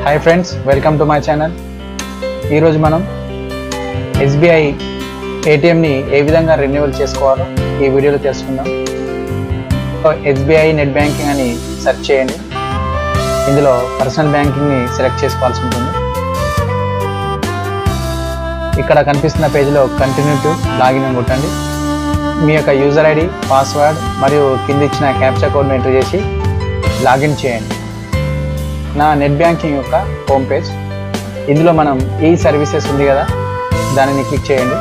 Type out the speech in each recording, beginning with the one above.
hi friends welcome to my channel ఈరోజు మనం SBI ఏటీఎంని ఏ విధంగా రెన్యువల్ చేసుకోవాలో ఈ వీడియోలో తెలుసుకుందాం ఎస్బీఐ నెట్ బ్యాంకింగ్ అని సెర్చ్ చేయండి ఇందులో పర్సనల్ బ్యాంకింగ్ని సెలెక్ట్ చేసుకోవాల్సి ఉంటుంది ఇక్కడ కనిపిస్తున్న పేజీలో కంటిన్యూ టు లాగిన్ అని కొట్టండి మీ యొక్క యూజర్ ఐడి పాస్వర్డ్ మరియు కింద ఇచ్చిన క్యాప్చా కోడ్ని ఎంటర్ చేసి లాగిన్ చేయండి నా నెట్ బ్యాంకింగ్ యొక్క హోమ్ పేజ్ ఇందులో మనం ఈ సర్వీసెస్ ఉంది కదా దానిని క్లిక్ చేయండి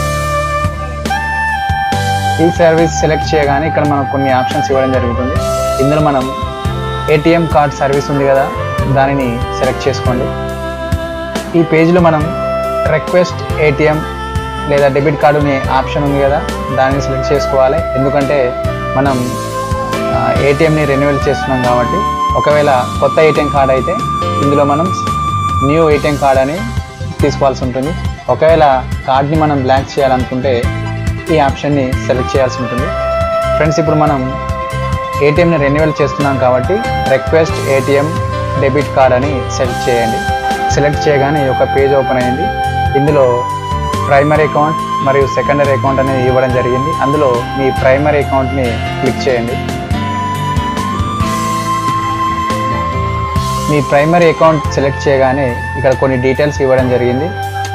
ఈ సర్వీస్ సెలెక్ట్ చేయగానే ఇక్కడ మనం కొన్ని ఆప్షన్స్ ఇవ్వడం జరుగుతుంది ఇందులో మనం ఏటీఎం కార్డ్ సర్వీస్ ఉంది కదా దానిని సెలెక్ట్ చేసుకోండి ఈ పేజ్లో మనం రిక్వెస్ట్ ఏటీఎం లేదా డెబిట్ కార్డు అనే ఆప్షన్ ఉంది కదా దానిని సెలెక్ట్ చేసుకోవాలి ఎందుకంటే మనం ఏటీఎంని రెన్యువల్ చేస్తున్నాం కాబట్టి ఒకవేళ కొత్త ఏటీఎం కార్డ్ అయితే ఇందులో మనం న్యూ ఏటీఎం కార్డ్ అని తీసుకోవాల్సి ఉంటుంది ఒకవేళ కార్డ్ని మనం బ్లాక్ చేయాలనుకుంటే ఈ ఆప్షన్ని సెలెక్ట్ చేయాల్సి ఉంటుంది ఫ్రెండ్స్ ఇప్పుడు మనం ఏటీఎంని రెన్యువల్ చేస్తున్నాం కాబట్టి రిక్వెస్ట్ ఏటీఎం డెబిట్ కార్డ్ అని సెలెక్ట్ చేయండి సెలెక్ట్ చేయగానే ఈ యొక్క పేజ్ ఓపెన్ అయింది ఇందులో ప్రైమరీ అకౌంట్ మరియు సెకండరీ అకౌంట్ అనేది ఇవ్వడం జరిగింది అందులో మీ ప్రైమరీ అకౌంట్ని క్లిక్ చేయండి మీ ప్రైమరీ అకౌంట్ సెలెక్ట్ చేయగానే ఇక్కడ కొన్ని డీటెయిల్స్ ఇవ్వడం జరిగింది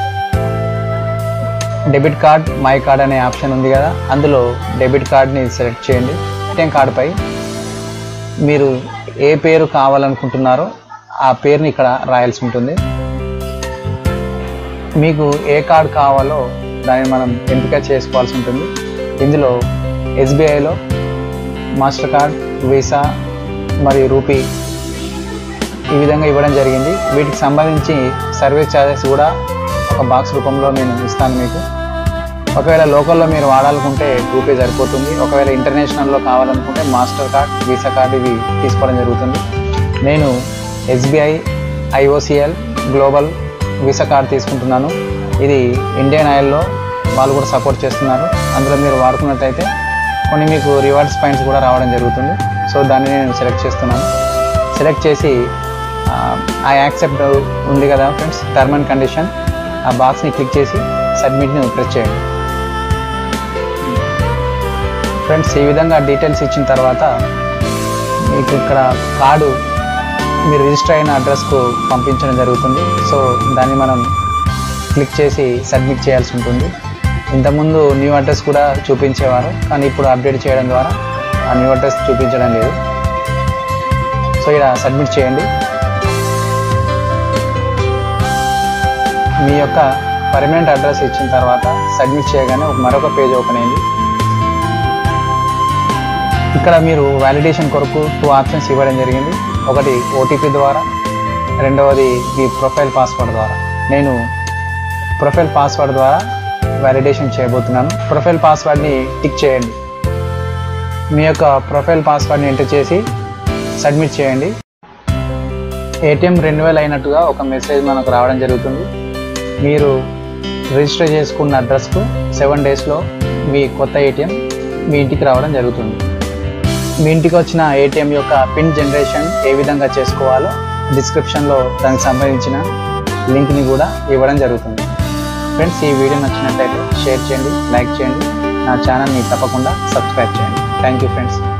డెబిట్ కార్డ్ మై కార్డ్ అనే ఆప్షన్ ఉంది కదా అందులో డెబిట్ కార్డ్ని సెలెక్ట్ చేయండి ఏటీఎం కార్డుపై మీరు ఏ పేరు కావాలనుకుంటున్నారో ఆ పేరుని ఇక్కడ రాయాల్సి ఉంటుంది మీకు ఏ కార్డ్ కావాలో దాన్ని మనం ఎంపిక చేసుకోవాల్సి ఉంటుంది ఇందులో ఎస్బీఐలో మాస్టర్ కార్డ్ వీసా మరియు రూపీ ఈ విధంగా ఇవ్వడం జరిగింది వీటికి సంబంధించి సర్వీస్ ఛార్జెస్ కూడా ఒక బాక్స్ రూపంలో నేను ఇస్తాను మీకు ఒకవేళ లోకల్లో మీరు వాడాలనుకుంటే రూపీ సరిపోతుంది ఒకవేళ ఇంటర్నేషనల్లో కావాలనుకుంటే మాస్టర్ కార్డ్ వీసా కార్డ్ ఇవి తీసుకోవడం జరుగుతుంది నేను SBI IOCL global visa card తీసుకుంటున్నాను ఇది ఇండియన్ ఆయిల్లో వాళ్ళు కూడా సపోర్ట్ చేస్తున్నారు అందులో మీరు వాడుకున్నట్లయితే కొన్ని మీకు రివార్డ్స్ పాయింట్స్ కూడా రావడం జరుగుతుంది సో దాన్ని నేను సెలెక్ట్ చేస్తున్నాను సెలెక్ట్ చేసి ఆ యాక్సెప్ట్ ఉంది కదా ఫ్రెండ్స్ టర్మ్ అండ్ కండిషన్ ఆ బాక్స్ని క్లిక్ చేసి సబ్మిట్ని ప్రెస్ చేయండి ఫ్రెండ్స్ ఈ విధంగా డీటెయిల్స్ ఇచ్చిన తర్వాత మీకు ఇక్కడ కార్డు మీరు రిజిస్టర్ అయిన అడ్రస్కు పంపించడం జరుగుతుంది సో దాన్ని మనం క్లిక్ చేసి సబ్మిట్ చేయాల్సి ఉంటుంది ఇంతకుముందు న్యూ అడ్రస్ కూడా చూపించేవారు కానీ ఇప్పుడు అప్డేట్ చేయడం ద్వారా ఆ న్యూ అడ్రస్ చూపించడం లేదు సో ఇక్కడ సబ్మిట్ చేయండి మీ యొక్క పర్మనెంట్ అడ్రస్ ఇచ్చిన తర్వాత సబ్మిట్ చేయగానే ఒక మరొక పేజ్ ఓపెన్ అయింది ఇక్కడ మీరు వ్యాలిడేషన్ కొరకు టూ ఆప్షన్స్ ఇవ్వడం జరిగింది ఒకటి ఓటీపీ ద్వారా రెండవది మీ ప్రొఫైల్ పాస్వర్డ్ ద్వారా నేను ప్రొఫైల్ పాస్వర్డ్ ద్వారా వ్యాలిడేషన్ చేయబోతున్నాను ప్రొఫైల్ పాస్వర్డ్ని టిక్ చేయండి మీ యొక్క ప్రొఫైల్ పాస్వర్డ్ని ఎంటర్ చేసి సబ్మిట్ చేయండి ఏటీఎం రెన్యువల్ అయినట్టుగా ఒక మెసేజ్ మనకు రావడం జరుగుతుంది మీరు రిజిస్టర్ చేసుకున్న అడ్రస్కు సెవెన్ డేస్లో మీ కొత్త ఏటీఎం మీ ఇంటికి రావడం జరుగుతుంది మీ ఇంటికి వచ్చిన ఏటీఎం యొక్క పిన్ జనరేషన్ ఏ విధంగా చేసుకోవాలో డిస్క్రిప్షన్లో దానికి సంబంధించిన లింక్ని కూడా ఇవ్వడం జరుగుతుంది ఫ్రెండ్స్ ఈ వీడియో నచ్చినట్లయితే షేర్ చేయండి లైక్ చేయండి నా ఛానల్ని తప్పకుండా సబ్స్క్రైబ్ చేయండి థ్యాంక్ యూ ఫ్రెండ్స్